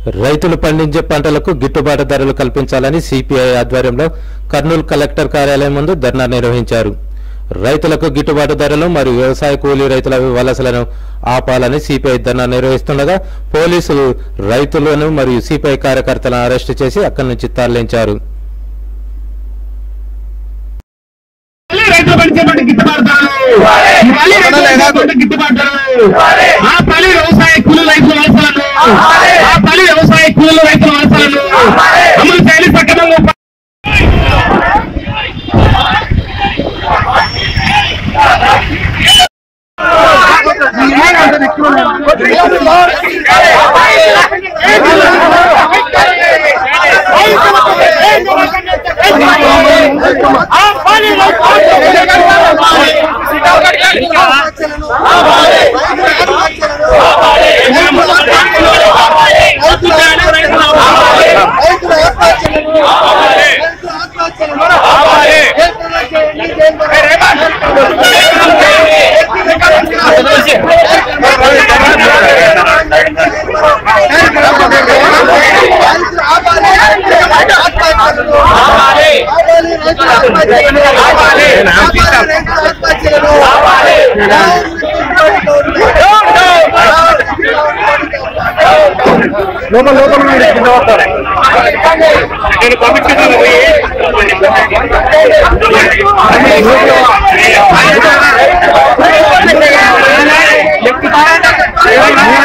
రైతులు పండించే పంటలకు గిట్టుబాటు ధరలు కల్పించాలని సిపిఐ ఆధ్వర్యంలో కర్నూలు కలెక్టర్ కార్యాలయం ముందు ధర్నా నిర్వహించారు రైతులకు గిట్టుబాటు ధరలు మరియు వ్యవసాయ కూలీ రైతుల వలసలను ఆపాలని సిపిఐ ధర్నా నిర్వహిస్తుండగా పోలీసులు రైతులను మరియు సిపిఐ కార్యకర్తలను అరెస్టు చేసి అక్కడి నుంచి తరలించారు మళ్ళీ రైతులు పండించేటువంటి గిట్టుబాటు ధరలు మళ్ళీ రైతులు పండించేటువంటి గిట్టుబాటు ధరలు ఆ పని వ్యవసాయ కూలీల రైతుల వలసలను ఆ పని వ్యవసాయ కూలీల రైతుల వలసలను అమలు చేయాలి సక్రమంగా లోపల లోపల నుండి కింద వస్తారు నేను పంపించాను